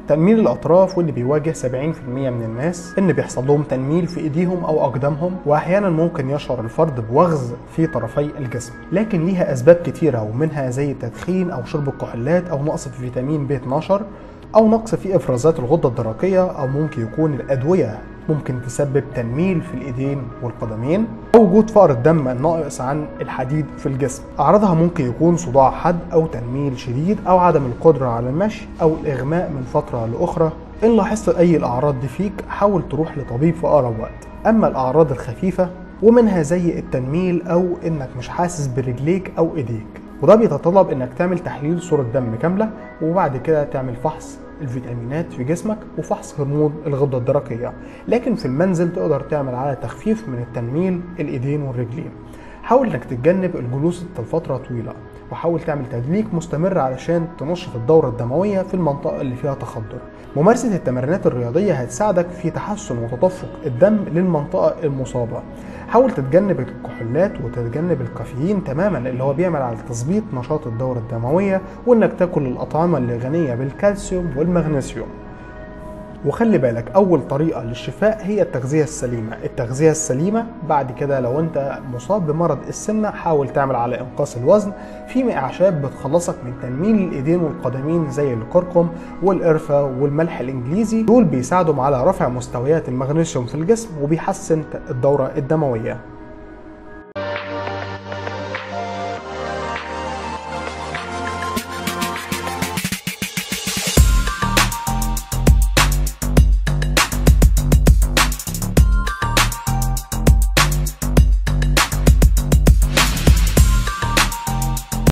تنميل الاطراف واللي بيواجه 70% من الناس ان بيحصل لهم تنميل في ايديهم او اقدامهم واحيانا ممكن يشعر الفرد بوغز في طرفي الجسم لكن ليها اسباب كتيره ومنها زي التدخين او شرب الكحولات او نقص في فيتامين ب 12 او نقص في افرازات الغده الدرقيه او ممكن يكون الادويه ممكن تسبب تنميل في الايدين والقدمين او وجود فقر الدم الناقص عن الحديد في الجسم اعراضها ممكن يكون صداع حاد او تنميل شديد او عدم القدره على المشي او الاغماء من فتره لاخرى ان لاحظت اي الاعراض دي فيك حاول تروح لطبيب في اقرب وقت اما الاعراض الخفيفه ومنها زي التنميل او انك مش حاسس برجليك او ايديك وده بيتطلب انك تعمل تحليل صورة دم كاملة وبعد كده تعمل فحص الفيتامينات في جسمك وفحص هرمون الغدة الدرقية لكن في المنزل تقدر تعمل على تخفيف من التنميل الايدين والرجلين حاول انك تتجنب الجلوس لفترة طويلة وحاول تعمل تدليك مستمر علشان تنشط الدورة الدموية في المنطقة اللي فيها تخدر ممارسة التمرينات الرياضية هتساعدك في تحسن وتدفق الدم للمنطقة المصابة حاول تتجنب الكحولات وتتجنب الكافيين تماما اللي هو بيعمل على تظبيط نشاط الدورة الدموية وانك تاكل الأطعمة اللي غنية بالكالسيوم والمغنيسيوم وخلي بالك اول طريقه للشفاء هي التغذيه السليمه التغذيه السليمه بعد كده لو انت مصاب بمرض السمنه حاول تعمل على انقاص الوزن في اعشاب بتخلصك من تنميل الايدين والقدمين زي الكركم والقرفه والملح الانجليزي دول بيساعدوا على رفع مستويات المغنيسيوم في الجسم وبيحسن الدوره الدمويه